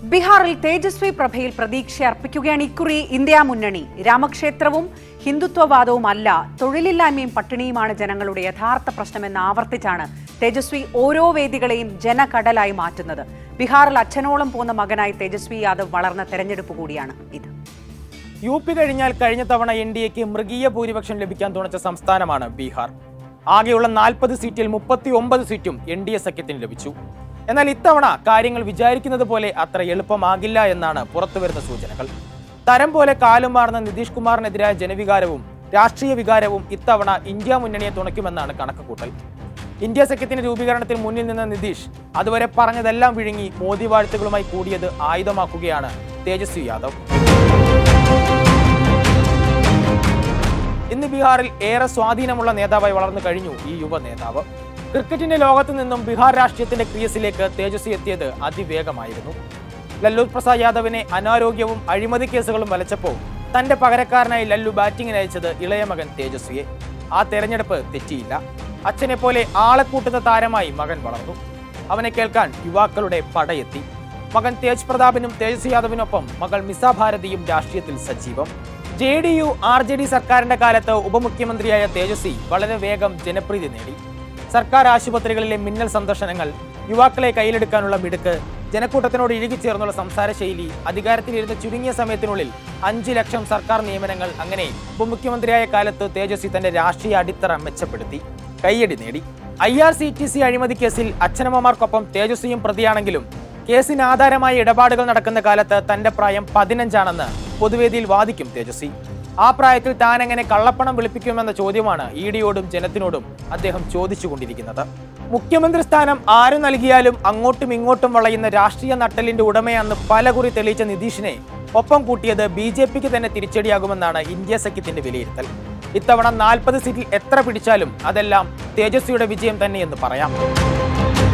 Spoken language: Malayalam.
ബീഹാറിൽ തേജസ്വി പ്രഭയിൽ പ്രതീക്ഷ അർപ്പിക്കുകയാണ് ഇക്കുറി ഇന്ത്യ മുന്നണി രാമക്ഷേത്രവും ഹിന്ദുത്വവാദവും അല്ല തൊഴിലില്ലായ്മയും പട്ടിണിയുമാണ് ജനങ്ങളുടെ യഥാർത്ഥ പ്രശ്നമെന്ന് ആവർത്തിച്ചാണ് തേജസ്വി ഓരോ വേദികളെയും ജനകടലായി മാറ്റുന്നത് ബീഹാറിൽ അച്ഛനോളം പോന്ന മകനായി തേജസ്വി യാദവ് വളർന്ന തെരഞ്ഞെടുപ്പ് കൂടിയാണ് ഇത് യു പി കഴിഞ്ഞാൽ കഴിഞ്ഞ തവണ എൻ ഡി എക്ക് മൃഗീയ ഭൂരിപക്ഷം ലഭിക്കാൻ തുണച്ച സംസ്ഥാനമാണ് ബീഹാർ ആകെയുള്ള നാൽപ്പത് സീറ്റിൽ മുപ്പത്തി ഒമ്പത് സീറ്റും എൻ ഡി എ സഖ്യത്തിന് ലഭിച്ചു എന്നാൽ ഇത്തവണ കാര്യങ്ങൾ വിചാരിക്കുന്നത് പോലെ അത്ര എളുപ്പമാകില്ല എന്നാണ് പുറത്തുവരുന്ന സൂചനകൾ തരം പോലെ കാലും മാറുന്ന നിതീഷ് കുമാറിനെതിരായ ജനവികാരവും രാഷ്ട്രീയ വികാരവും ഇത്തവണ ഇന്ത്യ മുന്നണിയെ തുണയ്ക്കുമെന്നാണ് കണക്കുകൂട്ടൽ ഇന്ത്യ സഖ്യത്തിന്റെ രൂപീകരണത്തിൽ മുന്നിൽ നിന്ന നിതീഷ് അതുവരെ പറഞ്ഞതെല്ലാം വിഴുങ്ങി മോദി വാഴ്ത്തുകളുമായി കൂടിയത് ആയുധമാക്കുകയാണ് തേജസ്വി യാദവ് ഇന്ന് ബീഹാറിൽ ഏറെ സ്വാധീനമുള്ള നേതാവായി വളർന്നു കഴിഞ്ഞു ഈ യുവ നേതാവ് ക്രിക്കറ്റിന്റെ ലോകത്ത് നിന്നും ബീഹാർ രാഷ്ട്രീയത്തിന്റെ ക്രിയസിലേക്ക് തേജസ്വി എത്തിയത് അതിവേഗമായിരുന്നു ലല്ലു പ്രസാദ് യാദവിനെ അനാരോഗ്യവും അഴിമതി കേസുകളും വലച്ചപ്പോൾ തന്റെ പകരക്കാരനായി ലല്ലു ബാറ്റിംഗിന് അയച്ചത് ഇളയ മകൻ തേജസ്വിയെ ആ തെരഞ്ഞെടുപ്പ് തെറ്റിയില്ല അച്ഛനെ പോലെ ആളെ കൂട്ടുന്ന താരമായി മകൻ വളർന്നു അവനെ കേൾക്കാൻ യുവാക്കളുടെ പടയെത്തി മകൻ തേജ് പ്രതാപിനും തേജസ്വി യാദവിനൊപ്പം മകൾ മിസ ഭാരതിയും രാഷ്ട്രീയത്തിൽ സജീവം J D U R J D സർക്കാരിന്റെ കാലത്ത് ഉപമുഖ്യമന്ത്രിയായ തേജസ്വി വളരെ വേഗം ജനപ്രീതി നേടി സർക്കാർ ആശുപത്രികളിലെ മിന്നൽ സന്ദർശനങ്ങൾ യുവാക്കളെ കയ്യിലെടുക്കാനുള്ള മിടുക്ക് ജനക്കൂട്ടത്തിനോട് ഇഴുകിച്ചേർന്നുള്ള സംസാര ശൈലി അധികാരത്തിലിരുന്ന ചുരുങ്ങിയ സമയത്തിനുള്ളിൽ അഞ്ച് ലക്ഷം സർക്കാർ നിയമനങ്ങൾ അങ്ങനെ ഉപമുഖ്യമന്ത്രിയായ കാലത്ത് തേജസ്വി തന്റെ രാഷ്ട്രീയ അടിത്തറ മെച്ചപ്പെടുത്തി കയ്യടി നേടി I R C T C അഴിമതി കേസിൽ അച്ഛനമ്മമാർക്കൊപ്പം തേജസ്വിയും പ്രതിയാണെങ്കിലും കേസിന് ആധാരമായ ഇടപാടുകൾ നടക്കുന്ന കാലത്ത് തന്റെ പ്രായം പതിനഞ്ചാണെന്ന് പൊതുവേദിയിൽ വാദിക്കും തേജസ്വി ആ പ്രായത്തിൽ താൻ എങ്ങനെ കള്ളപ്പണം വിളിപ്പിക്കുമെന്ന ചോദ്യമാണ് ഇ ഡിയോടും ജനത്തിനോടും അദ്ദേഹം ചോദിച്ചുകൊണ്ടിരിക്കുന്നത് മുഖ്യമന്ത്രി സ്ഥാനം ആര് നൽകിയാലും അങ്ങോട്ടും ഇങ്ങോട്ടും വളയുന്ന രാഷ്ട്രീയ നട്ടലിന്റെ ഉടമയാണെന്ന് പലകുറി തെളിയിച്ച നിതീഷിനെ ഒപ്പം കൂട്ടിയത് ബി ജെ പിക്ക് തന്നെ തിരിച്ചടിയാകുമെന്നാണ് ഇന്ത്യ സഖ്യത്തിന്റെ വിലയിരുത്തൽ ഇത്തവണ നാൽപ്പത് സീറ്റിൽ എത്ര പിടിച്ചാലും അതെല്ലാം തേജസ്വിയുടെ വിജയം തന്നെയെന്ന് പറയാം